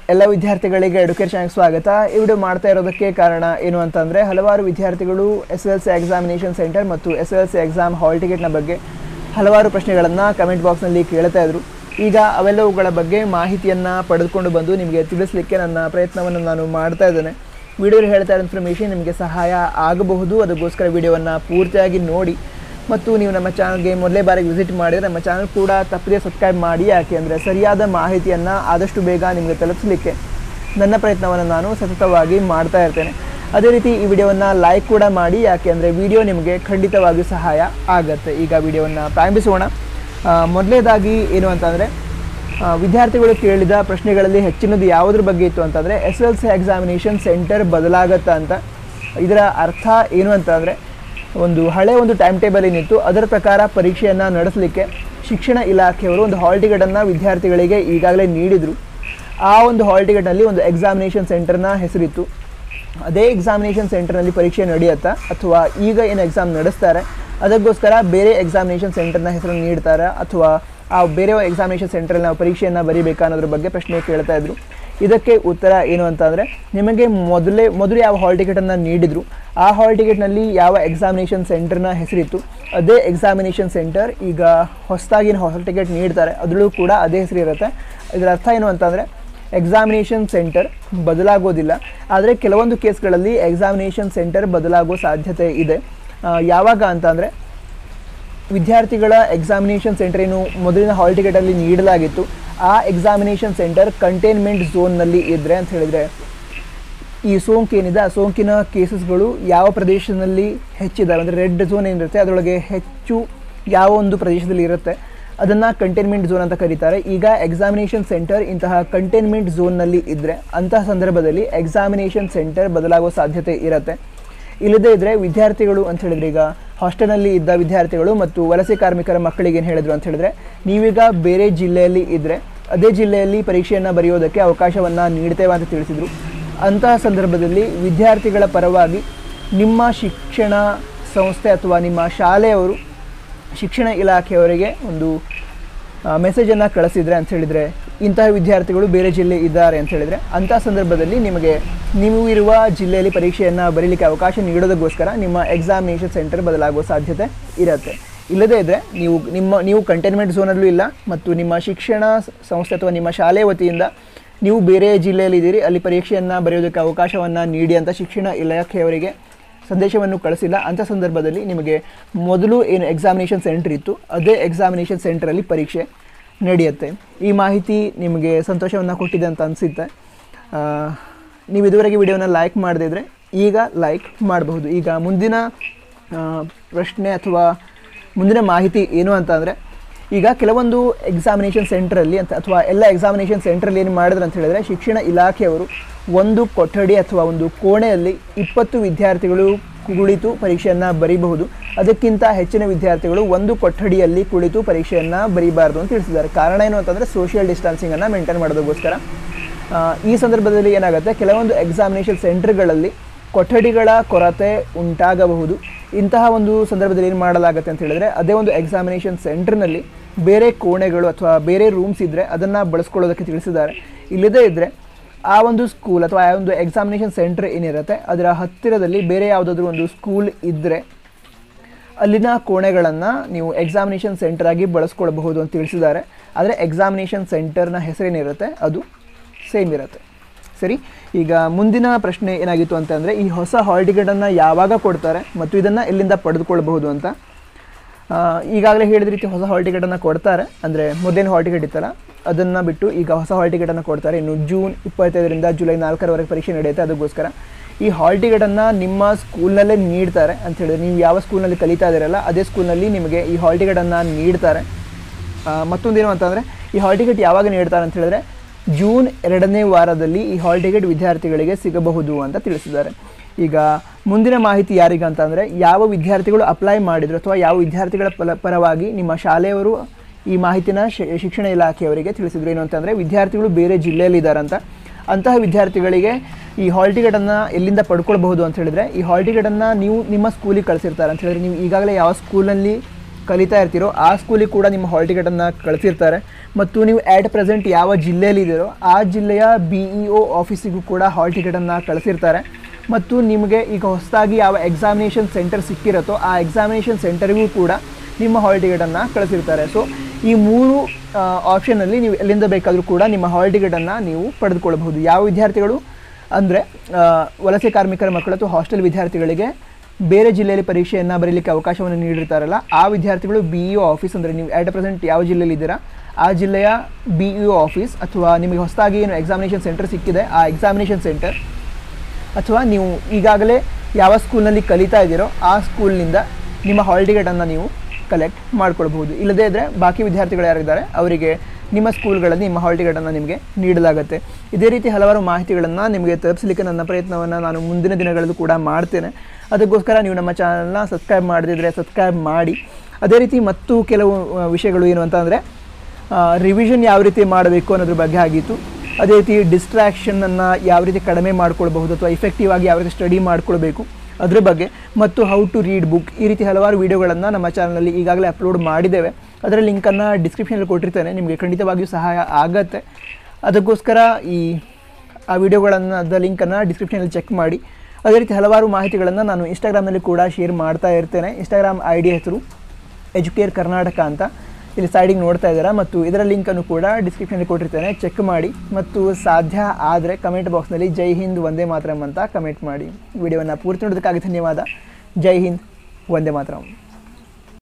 ಎಲ್ಲ ವಿದ್ಯಾರ್ಥಿಗಳಿಗೆ ಎಡುಕೇಷನ್ಗೆ ಸ್ವಾಗತ ಈ ವಿಡಿಯೋ ಮಾಡ್ತಾ ಇರೋದಕ್ಕೆ ಕಾರಣ ಏನು ಅಂತಂದರೆ ಹಲವಾರು ವಿದ್ಯಾರ್ಥಿಗಳು S L C examination centre ಮತ್ತು S L C exam hall ಟಿಕೆಟ್ನ ಬಗ್ಗೆ ಹಲವಾರು ಪ್ರಶ್ನೆಗಳನ್ನು ಕಮೆಂಟ್ ಬಾಕ್ಸ್ನಲ್ಲಿ ಕೇಳ್ತಾ ಇದ್ರು ಈಗ ಅವೆಲ್ಲವುಗಳ ಬಗ್ಗೆ ಮಾಹಿತಿಯನ್ನು ಪಡೆದುಕೊಂಡು ಬಂದು ನಿಮಗೆ ತಿಳಿಸ್ಲಿಕ್ಕೆ ನನ್ನ ಪ್ರಯತ್ನವನ್ನು ನಾನು ಮಾಡ್ತಾ ಇದ್ದೇನೆ ವಿಡಿಯೋಲಿ ಹೇಳ್ತಾ ಇರೋ ಇನ್ಫಾರ್ಮೇಷನ್ ನಿಮಗೆ ಸಹಾಯ ಆಗಬಹುದು ಅದಕ್ಕೋಸ್ಕರ ವಿಡಿಯೋವನ್ನು ಪೂರ್ತಿಯಾಗಿ ನೋಡಿ ಮತ್ತು ನೀವು ನಮ್ಮ ಚಾನಲ್ಗೆ ಮೊದಲೇ ಬಾರಿಗೆ ವಿಸಿಟ್ ಮಾಡಿದರೆ ನಮ್ಮ ಚಾನಲ್ ಕೂಡ ತಪ್ಪದೇ ಸಬ್ಸ್ಕ್ರೈಬ್ ಮಾಡಿ ಯಾಕೆ ಅಂದರೆ ಸರಿಯಾದ ಮಾಹಿತಿಯನ್ನು ಆದಷ್ಟು ಬೇಗ ನಿಮಗೆ ತಲುಪಿಸಲಿಕ್ಕೆ ನನ್ನ ಪ್ರಯತ್ನವನ್ನು ನಾನು ಸತತವಾಗಿ ಮಾಡ್ತಾ ಇರ್ತೇನೆ ಅದೇ ರೀತಿ ಈ ವಿಡಿಯೋವನ್ನು ಲೈಕ್ ಕೂಡ ಮಾಡಿ ಯಾಕೆ ಅಂದರೆ ವಿಡಿಯೋ ನಿಮಗೆ ಖಂಡಿತವಾಗಿಯೂ ಸಹಾಯ ಆಗುತ್ತೆ ಈಗ ವಿಡಿಯೋವನ್ನು ಪ್ರಾರಂಭಿಸೋಣ ಆ, ಮೊದಲನೇದಾಗಿ ಏನು ಅಂತಂದರೆ ವಿದ್ಯಾರ್ಥಿಗಳು ಕೇಳಿದ ಪ್ರಶ್ನೆಗಳಲ್ಲಿ ಹೆಚ್ಚಿನದು ಯಾವುದ್ರ ಬಗ್ಗೆ ಇತ್ತು ಅಂತಂದರೆ S L C examination centre ಬದಲಾಗತ್ತಾ ಅಂತ ಇದರ ಅರ್ಥ ಏನು ಅಂತಂದರೆ ಒಂದು ಹಳೆ ಒಂದು ಟೈಮ್ ಟೇಬಲ್ ಏನಿತ್ತು ಅದರ ಪ್ರಕಾರ ಪರೀಕ್ಷೆಯನ್ನು ನಡೆಸಲಿಕ್ಕೆ ಶಿಕ್ಷಣ ಇಲಾಖೆಯವರು ಒಂದು ಹಾಲ್ ಟಿಕೆಟನ್ನು ವಿದ್ಯಾರ್ಥಿಗಳಿಗೆ ಈಗಾಗಲೇ ನೀಡಿದರು ಆ ಒಂದು ಹಾಲ್ ಟಿಕೆಟ್ನಲ್ಲಿ ಒಂದು ಎಕ್ಸಾಮಿನೇಷನ್ ಸೆಂಟರ್ನ ಹೆಸರಿತ್ತು ಅದೇ ಎಕ್ಸಾಮಿನೇಷನ್ ಸೆಂಟರ್ನಲ್ಲಿ ಪರೀಕ್ಷೆ ನಡೆಯುತ್ತಾ ಅಥವಾ ಈಗ ಏನು ಎಕ್ಸಾಮ್ ನಡೆಸ್ತಾರೆ ಅದಕ್ಕೋಸ್ಕರ ಬೇರೆ ಎಕ್ಸಾಮಿನೇಷನ್ ಸೆಂಟರ್ನ ಹೆಸರನ್ನು ನೀಡ್ತಾರೆ ಅಥವಾ ಆ ಬೇರೆ ಎಕ್ಸಾಮಿನೇಷನ್ ಸೆಂಟ್ರಲ್ಲಿ ನಾವು ಪರೀಕ್ಷೆಯನ್ನು ಬರೀಬೇಕಾ ಅನ್ನೋದ್ರ ಬಗ್ಗೆ ಪ್ರಶ್ನೆ ಕೇಳ್ತಾ ಇದ್ರು ಇದಕ್ಕೆ ಉತ್ತರ ಏನು ಅಂತಂದರೆ ನಿಮಗೆ ಮೊದಲೇ ಮೊದಲು ಯಾವ ಹಾಲ್ ಟಿಕೆಟನ್ನು ನೀಡಿದರು ಆ ಹಾಲ್ ಟಿಕೆಟ್ನಲ್ಲಿ ಯಾವ ಎಕ್ಸಾಮಿನೇಷನ್ ಸೆಂಟರ್ನ ಹೆಸರಿತ್ತು ಅದೇ ಎಕ್ಸಾಮಿನೇಷನ್ ಸೆಂಟರ್ ಈಗ ಹೊಸದಾಗಿ ಹಾಲ್ ಟಿಕೆಟ್ ನೀಡ್ತಾರೆ ಅದರಲ್ಲೂ ಕೂಡ ಅದೇ ಹೆಸರು ಇರುತ್ತೆ ಇದರ ಅರ್ಥ ಏನು ಅಂತಂದರೆ ಎಕ್ಸಾಮಿನೇಷನ್ ಸೆಂಟರ್ ಬದಲಾಗೋದಿಲ್ಲ ಆದರೆ ಕೆಲವೊಂದು ಕೇಸ್ಗಳಲ್ಲಿ ಎಕ್ಸಾಮಿನೇಷನ್ ಸೆಂಟರ್ ಬದಲಾಗೋ ಸಾಧ್ಯತೆ ಇದೆ ಆ, ಯಾವಾಗ ಅಂತಂದರೆ ವಿದ್ಯಾರ್ಥಿಗಳ ಎಕ್ಸಾಮಿನೇಷನ್ ಸೆಂಟರ್ ಏನು ಮೊದಲಿನ ಹಾಲ್ ಟಿಕೆಟಲ್ಲಿ ನೀಡಲಾಗಿತ್ತು ಆ ಎಕ್ಸಾಮಿನೇಷನ್ ಸೆಂಟರ್ ಕಂಟೈನ್ಮೆಂಟ್ ಝೋನ್ನಲ್ಲಿ ಇದ್ದರೆ ಅಂತ ಹೇಳಿದರೆ ಈ ಸೋಂಕು ಏನಿದೆ ಆ ಸೋಂಕಿನ ಕೇಸಸ್ಗಳು ಯಾವ ಪ್ರದೇಶದಲ್ಲಿ ಹೆಚ್ಚಿದ್ದಾವೆ ಅಂದರೆ ರೆಡ್ ಝೋನ್ ಏನಿರುತ್ತೆ ಅದರೊಳಗೆ ಹೆಚ್ಚು ಯಾವ ಒಂದು ಪ್ರದೇಶದಲ್ಲಿ ಇರುತ್ತೆ ಅದನ್ನು ಕಂಟೈನ್ಮೆಂಟ್ ಝೋನ್ ಅಂತ ಕರೀತಾರೆ ಈಗ ಎಕ್ಸಾಮಿನೇಷನ್ ಸೆಂಟರ್ ಇಂತಹ ಕಂಟೈನ್ಮೆಂಟ್ ಝೋನ್ನಲ್ಲಿ ಇದ್ದರೆ ಅಂತಹ ಸಂದರ್ಭದಲ್ಲಿ ಎಕ್ಸಾಮಿನೇಷನ್ ಸೆಂಟರ್ ಬದಲಾಗೋ ಸಾಧ್ಯತೆ ಇರುತ್ತೆ ಇಲ್ಲದೇ ಇದ್ದರೆ ವಿದ್ಯಾರ್ಥಿಗಳು ಅಂತ ಹೇಳಿದ್ರೆ ಈಗ ಹಾಸ್ಟೆಲ್ನಲ್ಲಿ ಇದ್ದ ವಿದ್ಯಾರ್ಥಿಗಳು ಮತ್ತು ವಲಸೆ ಕಾರ್ಮಿಕರ ಮಕ್ಕಳಿಗೆ ಏನು ಹೇಳಿದ್ರು ಅಂತ ಹೇಳಿದ್ರೆ ನೀವೀಗ ಬೇರೆ ಜಿಲ್ಲೆಯಲ್ಲಿ ಇದ್ದರೆ ಅದೇ ಜಿಲ್ಲೆಯಲ್ಲಿ ಪರೀಕ್ಷೆಯನ್ನು ಬರೆಯೋದಕ್ಕೆ ಅವಕಾಶವನ್ನು ನೀಡ್ತೇವೆ ಅಂತ ತಿಳಿಸಿದರು ಅಂತಹ ಸಂದರ್ಭದಲ್ಲಿ ವಿದ್ಯಾರ್ಥಿಗಳ ಪರವಾಗಿ ನಿಮ್ಮ ಶಿಕ್ಷಣ ಸಂಸ್ಥೆ ಅಥವಾ ನಿಮ್ಮ ಶಾಲೆಯವರು ಶಿಕ್ಷಣ ಇಲಾಖೆಯವರಿಗೆ ಒಂದು ಮೆಸೇಜನ್ನು ಕಳಿಸಿದ್ರೆ ಅಂತ ಹೇಳಿದರೆ ಇಂತಹ ವಿದ್ಯಾರ್ಥಿಗಳು ಬೇರೆ ಜಿಲ್ಲೆ ಇದ್ದಾರೆ ಅಂತ ಹೇಳಿದರೆ ಅಂತಹ ಸಂದರ್ಭದಲ್ಲಿ ನಿಮಗೆ ನೀವು ಇರುವ ಜಿಲ್ಲೆಯಲ್ಲಿ ಪರೀಕ್ಷೆಯನ್ನು ಬರೀಲಿಕ್ಕೆ ಅವಕಾಶ ನೀಡೋದಕ್ಕೋಸ್ಕರ ನಿಮ್ಮ ಎಕ್ಸಾಮಿನೇಷನ್ ಸೆಂಟರ್ ಬದಲಾಗುವ ಸಾಧ್ಯತೆ ಇರುತ್ತೆ ಇಲ್ಲದೇ ಇದ್ದರೆ ನೀವು ನಿಮ್ಮ ನೀವು ಕಂಟೈನ್ಮೆಂಟ್ ಝೋನಲ್ಲೂ ಇಲ್ಲ ಮತ್ತು ನಿಮ್ಮ ಶಿಕ್ಷಣ ಸಂಸ್ಥೆ ಅಥವಾ ನಿಮ್ಮ ಶಾಲೆ ವತಿಯಿಂದ ನೀವು ಬೇರೆ ಜಿಲ್ಲೆಯಲ್ಲಿ ಇದ್ದೀರಿ ಅಲ್ಲಿ ಪರೀಕ್ಷೆಯನ್ನು ಬರೆಯೋದಕ್ಕೆ ಅವಕಾಶವನ್ನು ನೀಡಿ ಅಂತ ಶಿಕ್ಷಣ ಇಲಾಖೆಯವರಿಗೆ ಸಂದೇಶವನ್ನು ಕಳಿಸಿಲ್ಲ ಅಂಥ ಸಂದರ್ಭದಲ್ಲಿ ನಿಮಗೆ ಮೊದಲು ಏನು ಎಕ್ಸಾಮಿನೇಷನ್ ಸೆಂಟರ್ ಇತ್ತು ಅದೇ ಎಕ್ಸಾಮಿನೇಷನ್ ಸೆಂಟ್ರಲ್ಲಿ ಪರೀಕ್ಷೆ ನಡೆಯುತ್ತೆ ಈ ಮಾಹಿತಿ ನಿಮಗೆ ಸಂತೋಷವನ್ನು ಕೊಟ್ಟಿದೆ ಅಂತ ಅನಿಸುತ್ತೆ ನೀವು ಇದುವರೆಗೆ ವಿಡಿಯೋನ ಲೈಕ್ ಮಾಡದಿದ್ರೆ ಈಗ ಲೈಕ್ ಮಾಡಬಹುದು ಈಗ ಮುಂದಿನ ಆ, ಪ್ರಶ್ನೆ ಅಥವಾ ಮುಂದಿನ ಮಾಹಿತಿ ಏನು ಅಂತ ಅಂದರೆ ಈಗ ಕೆಲವೊಂದು ಎಕ್ಸಾಮಿನೇಷನ್ ಸೆಂಟ್ರಲ್ಲಿ ಅಂತ ಅಥವಾ ಎಲ್ಲ ಎಕ್ಸಾಮಿನೇಷನ್ ಸೆಂಟ್ರಲ್ಲಿ ಏನು ಮಾಡಿದ್ರು ಅಂತ ಹೇಳಿದ್ರೆ ಶಿಕ್ಷಣ ಇಲಾಖೆಯವರು ಒಂದು ಕೊಠಡಿ ಅಥವಾ ಒಂದು ಕೋಣೆಯಲ್ಲಿ ಇಪ್ಪತ್ತು ವಿದ್ಯಾರ್ಥಿಗಳು ಕುಳಿತು ಪರೀಕ್ಷೆಯನ್ನು ಬರೀಬಹುದು ಅದಕ್ಕಿಂತ ಹೆಚ್ಚಿನ ವಿದ್ಯಾರ್ಥಿಗಳು ಒಂದು ಕೊಠಡಿಯಲ್ಲಿ ಕುಳಿತು ಪರೀಕ್ಷೆಯನ್ನು ಬರೀಬಾರ್ದು ಅಂತ ತಿಳಿಸಿದ್ದಾರೆ ಕಾರಣ ಏನು ಅಂತಂದರೆ ಸೋಷಿಯಲ್ ಡಿಸ್ಟೆನ್ಸಿಂಗನ್ನು ಮೇಂಟೈನ್ ಮಾಡೋದಕ್ಕೋಸ್ಕರ ಆ, ಈ ಸಂದರ್ಭದಲ್ಲಿ ಏನಾಗುತ್ತೆ ಕೆಲವೊಂದು ಎಕ್ಸಾಮಿನೇಷನ್ ಸೆಂಟರ್ಗಳಲ್ಲಿ ಕೊಠಡಿಗಳ ಕೊರತೆ ಉಂಟಾಗಬಹುದು ಇಂತಹ ಒಂದು ಸಂದರ್ಭದಲ್ಲಿ ಏನು ಮಾಡಲಾಗುತ್ತೆ ಅಂತ ಹೇಳಿದ್ರೆ ಅದೇ ಒಂದು ಎಕ್ಸಾಮಿನೇಷನ್ ಸೆಂಟರ್ನಲ್ಲಿ ಬೇರೆ ಕೋಣೆಗಳು ಅಥವಾ ಬೇರೆ ರೂಮ್ಸ್ ಇದ್ದರೆ ಅದನ್ನು ಬಳಸ್ಕೊಳ್ಳೋದಕ್ಕೆ ತಿಳಿಸಿದ್ದಾರೆ ಇಲ್ಲದೇ ಇದ್ದರೆ ಆ ಒಂದು ಸ್ಕೂಲ್ ಅಥವಾ ಆ ಒಂದು ಎಕ್ಸಾಮಿನೇಷನ್ ಸೆಂಟರ್ ಏನಿರುತ್ತೆ ಅದರ ಹತ್ತಿರದಲ್ಲಿ ಬೇರೆ ಯಾವುದಾದ್ರೂ ಒಂದು ಸ್ಕೂಲ್ ಇದ್ದರೆ ಅಲ್ಲಿನ ಕೋಣೆಗಳನ್ನು ನೀವು ಎಕ್ಸಾಮಿನೇಷನ್ ಸೆಂಟರ್ ಆಗಿ ಬಳಸ್ಕೊಳ್ಬಹುದು ಅಂತ ತಿಳಿಸಿದ್ದಾರೆ ಆದರೆ ಎಕ್ಸಾಮಿನೇಷನ್ ಸೆಂಟರ್ನ ಹೆಸರೇನಿರುತ್ತೆ ಅದು ಸೇಮ್ ಇರುತ್ತೆ ಸರಿ ಈಗ ಮುಂದಿನ ಪ್ರಶ್ನೆ ಏನಾಗಿತ್ತು ಅಂತಂದರೆ ಈ ಹೊಸ ಹಾಲ್ ಟಿಕೆಟನ್ನು ಯಾವಾಗ ಕೊಡ್ತಾರೆ ಮತ್ತು ಇದನ್ನು ಎಲ್ಲಿಂದ ಪಡೆದುಕೊಳ್ಬಹುದು ಅಂತ ಆ, ಈಗಾಗಲೇ ಹೇಳಿದ ರೀತಿ ಹೊಸ ಹಾಲ್ ಟಿಕೆಟನ್ನು ಕೊಡ್ತಾರೆ ಅಂದರೆ ಮೊದಲಿನ ಹಾಲ್ ಟಿಕೆಟ್ ಇತ್ತಲ್ಲ ಅದನ್ನು ಬಿಟ್ಟು ಈಗ ಹೊಸ ಹಾಲ್ ಟಿಕೆಟನ್ನು ಕೊಡ್ತಾರೆ ಇನ್ನು ಜೂನ್ ಇಪ್ಪತ್ತೈದರಿಂದ ಜುಲೈ ನಾಲ್ಕರವರೆಗೆ ಪರೀಕ್ಷೆ ನಡೆಯುತ್ತೆ ಅದಕ್ಕೋಸ್ಕರ ಈ ಹಾಲ್ ಟಿಕೆಟನ್ನು ನಿಮ್ಮ ಸ್ಕೂಲ್ನಲ್ಲೇ ನೀಡ್ತಾರೆ ಅಂತ ಹೇಳಿದ್ರೆ ನೀವು ಯಾವ ಸ್ಕೂಲ್ನಲ್ಲಿ ಕಲಿತಾ ಇದ್ದೀರಲ್ಲ ಅದೇ ಸ್ಕೂಲ್ನಲ್ಲಿ ನಿಮಗೆ ಈ ಹಾಲ್ ಟಿಕೆಟನ್ನು ನೀಡ್ತಾರೆ ಆ, ಮತ್ತೊಂದೇನು ಅಂತಂದರೆ ಈ ಹಾಲ್ ಟಿಕೆಟ್ ಯಾವಾಗ ನೀಡ್ತಾರೆ ಅಂತ ಹೇಳಿದ್ರೆ ಜೂನ್ ಎರಡನೇ ವಾರದಲ್ಲಿ ಈ ಹಾಲ್ ಟಿಕೆಟ್ ವಿದ್ಯಾರ್ಥಿಗಳಿಗೆ ಸಿಗಬಹುದು ಅಂತ ತಿಳಿಸಿದ್ದಾರೆ ಈಗ ಮುಂದಿನ ಮಾಹಿತಿ ಯಾರಿಗೆ ಅಂತಂದರೆ ಯಾವ ವಿದ್ಯಾರ್ಥಿಗಳು ಅಪ್ಲೈ ಮಾಡಿದ್ರು ಅಥವಾ ಯಾವ ವಿದ್ಯಾರ್ಥಿಗಳ ಪಲ ಪರವಾಗಿ ನಿಮ್ಮ ಶಾಲೆಯವರು ಈ ಮಾಹಿತಿನ ಶಿ- ಶಿಕ್ಷಣ ಇಲಾಖೆಯವರಿಗೆ ತಿಳಿಸಿದ್ರು ಏನು ಅಂತಂದರೆ ವಿದ್ಯಾರ್ಥಿಗಳು ಬೇರೆ ಜಿಲ್ಲೆಯಲ್ಲಿದ್ದಾರಂತ ಅಂತಹ ವಿದ್ಯಾರ್ಥಿಗಳಿಗೆ ಈ ಹಾಲ್ ಟಿಕೆಟನ್ನು ಎಲ್ಲಿಂದ ಪಡ್ಕೊಳ್ಬಹುದು ಅಂತ ಹೇಳಿದ್ರೆ ಈ ಹಾಲ್ ಟಿಕೆಟನ್ನು ನೀವು ನಿಮ್ಮ ಸ್ಕೂಲಿಗೆ ಕಳಿಸಿರ್ತಾರೆ ಅಂತ ಹೇಳಿದ್ರೆ ನೀವು ಈಗಾಗಲೇ ಯಾವ ಸ್ಕೂಲಲ್ಲಿ ಕಲಿತಾ ಇರ್ತೀರೋ ಆ ಸ್ಕೂಲಿಗೆ ಕೂಡ ನಿಮ್ಮ ಹಾಲ್ ಟಿಕೆಟನ್ನು ಕಳಿಸಿರ್ತಾರೆ ಮತ್ತು ನೀವು ಆ್ಯಟ್ ಪ್ರೆಸೆಂಟ್ ಯಾವ ಜಿಲ್ಲೆಯಲ್ಲಿ ಇದ್ದೀರೋ ಆ ಜಿಲ್ಲೆಯ ಬಿ ಇ ಒ ಆಫೀಸಿಗೂ ಕೂಡ ಹಾಲ್ ಟಿಕೆಟನ್ನು ಕಳಿಸಿರ್ತಾರೆ ಮತ್ತು ನಿಮಗೆ ಈಗ ಹೊಸದಾಗಿ ಯಾವ ಎಕ್ಸಾಮಿನೇಷನ್ ಸೆಂಟರ್ ಸಿಕ್ಕಿರುತ್ತೋ ಆ ಎಕ್ಸಾಮಿನೇಷನ್ ಸೆಂಟರ್ಗೂ ಕೂಡ ನಿಮ್ಮ ಹಾಲ್ ಟಿಕೆಟನ್ನು ಕಳಿಸಿರ್ತಾರೆ ಸೊ ಈ ಮೂರು ಆಪ್ಷನಲ್ಲಿ ನೀವು ಎಲ್ಲಿಂದ ಬೇಕಾದರೂ ಕೂಡ ನಿಮ್ಮ ಹಾಲ್ ಟಿಕೆಟನ್ನು ನೀವು ಪಡೆದುಕೊಳ್ಳಬಹುದು ಯಾವ ವಿದ್ಯಾರ್ಥಿಗಳು ಅಂದರೆ ವಲಸೆ ಕಾರ್ಮಿಕರ ಮಕ್ಕಳು ಅಥವಾ ಹಾಸ್ಟೆಲ್ ವಿದ್ಯಾರ್ಥಿಗಳಿಗೆ ಬೇರೆ ಜಿಲ್ಲೆಯಲ್ಲಿ ಪರೀಕ್ಷೆಯನ್ನು ಬರೀಲಿಕ್ಕೆ ಅವಕಾಶವನ್ನು ನೀಡಿರ್ತಾರಲ್ಲ ಆ ವಿದ್ಯಾರ್ಥಿಗಳು ಬಿ ಇ ಒ ಆಫೀಸ್ ಅಂದರೆ ನೀವು ಆಟ್ ಪ್ರೆಸೆಂಟ್ ಯಾವ ಜಿಲ್ಲೆಯಲ್ಲಿ ಇದ್ದೀರಾ ಆ ಜಿಲ್ಲೆಯ ಬಿ ಇ ಒ ಆಫೀಸ್ ಅಥವಾ ನಿಮಗೆ ಹೊಸದಾಗಿ ಏನು ಎಕ್ಸಾಮಿನೇಷನ್ ಸೆಂಟರ್ ಸಿಕ್ಕಿದೆ ಆ ಎಕ್ಸಾಮಿನೇಷನ್ ಸೆಂಟರ್ ಅಥವಾ ನೀವು ಈಗಾಗಲೇ ಯಾವ ಸ್ಕೂಲ್ನಲ್ಲಿ ಕಲಿತಾ ಇದ್ದೀರೋ ಆ ಸ್ಕೂಲ್ನಿಂದ ನಿಮ್ಮ ಹಾಲ್ ಟಿಕೆಟನ್ನು ನೀವು ಕಲೆಕ್ಟ್ ಮಾಡ್ಕೊಳ್ಬಹುದು ಇಲ್ಲದೇ ಇದ್ದರೆ ಬಾಕಿ ವಿದ್ಯಾರ್ಥಿಗಳು ಯಾರಿದ್ದಾರೆ ಅವರಿಗೆ ನಿಮ್ಮ ಸ್ಕೂಲ್ಗಳಲ್ಲಿ ನಿಮ್ಮ ಹಾಲ್ ಟಿಕೆಟನ್ನು ನಿಮಗೆ ನೀಡಲಾಗುತ್ತೆ ಇದೇ ರೀತಿ ಹಲವಾರು ಮಾಹಿತಿಗಳನ್ನು ನಿಮಗೆ ತಲುಪಿಸಲಿಕ್ಕೆ ನನ್ನ ಪ್ರಯತ್ನವನ್ನು ನಾನು ಮುಂದಿನ ದಿನಗಳಲ್ಲೂ ಕೂಡ ಮಾಡ್ತೇನೆ ಅದಕ್ಕೋಸ್ಕರ ನೀವು ನಮ್ಮ ಚಾನಲ್ನ ಸಬ್ಸ್ಕ್ರೈಬ್ ಮಾಡದಿದ್ದರೆ ಸಬ್ಸ್ಕ್ರೈಬ್ ಮಾಡಿ ಅದೇ ರೀತಿ ಮತ್ತು ಕೆಲವು ಆ, ವಿಷಯಗಳು ಏನು ಅಂತಂದರೆ ರಿವಿಷನ್ ಯಾವ ರೀತಿ ಮಾಡಬೇಕು ಅನ್ನೋದ್ರ ಬಗ್ಗೆ ಆಗಿತ್ತು ಅದೇ ರೀತಿ ಡಿಸ್ಟ್ರಾಕ್ಷನನ್ನು ಯಾವ ರೀತಿ ಕಡಿಮೆ ಮಾಡ್ಕೊಳ್ಬಹುದು ಅಥವಾ ಇಫೆಕ್ಟಿವ್ ಆಗಿ ಯಾವ ರೀತಿ ಸ್ಟಡಿ ಮಾಡ್ಕೊಳ್ಬೇಕು ಅದ್ರ ಬಗ್ಗೆ ಮತ್ತು ಹೌ ಟು ರೀಡ್ ಬುಕ್ ಈ ರೀತಿ ಹಲವಾರು ವಿಡಿಯೋಗಳನ್ನು ನಮ್ಮ ಚಾನಲಲ್ಲಿ ಈಗಾಗಲೇ ಅಪ್ಲೋಡ್ ಮಾಡಿದ್ದೇವೆ ಅದರ ಲಿಂಕನ್ನು ಡಿಸ್ಕ್ರಿಪ್ಷನಲ್ಲಿ ಕೊಟ್ಟಿರ್ತೇನೆ ನಿಮಗೆ ಖಂಡಿತವಾಗಿಯೂ ಸಹಾಯ ಆಗತ್ತೆ ಅದಕ್ಕೋಸ್ಕರ ಈ ಆ ವಿಡಿಯೋಗಳನ್ನು ಅದ ಲಿಂಕನ್ನು ಡಿಸ್ಕ್ರಿಪ್ಷನಲ್ಲಿ ಚೆಕ್ ಮಾಡಿ ಅದೇ ರೀತಿ ಹಲವಾರು ಮಾಹಿತಿಗಳನ್ನು ನಾನು ಇನ್ಸ್ಟಾಗ್ರಾಮ್ನಲ್ಲಿ ಕೂಡ ಶೇರ್ ಮಾಡ್ತಾ ಇರ್ತೇನೆ ಇನ್ಸ್ಟಾಗ್ರಾಮ್ ಐ ಡಿ ಹೆಸರು ಎಜುಕೇರ್ ಕರ್ನಾಟಕ ಅಂತ ಇಲ್ಲಿ ಸೈಡಿಗೆ ನೋಡ್ತಾ ಇದ್ದೀರಾ ಮತ್ತು ಇದರ ಲಿಂಕನ್ನು ಕೂಡ ಡಿಸ್ಕ್ರಿಪ್ಷನಲ್ಲಿ ಕೊಟ್ಟಿರ್ತೇನೆ ಚೆಕ್ ಮಾಡಿ ಮತ್ತು ಸಾಧ್ಯ ಆದರೆ ಕಮೆಂಟ್ ಬಾಕ್ಸ್ನಲ್ಲಿ ಜೈ ಹಿಂದ್ ಒಂದೇ ಮಾತರಂ ಅಂತ ಕಮೆಂಟ್ ಮಾಡಿ ವಿಡಿಯೋವನ್ನು ಪೂರ್ತಿ ನೋಡೋದಕ್ಕಾಗಿ ಧನ್ಯವಾದ ಜೈ ಹಿಂದ್ ಒಂದೇ ಮಾತರಂ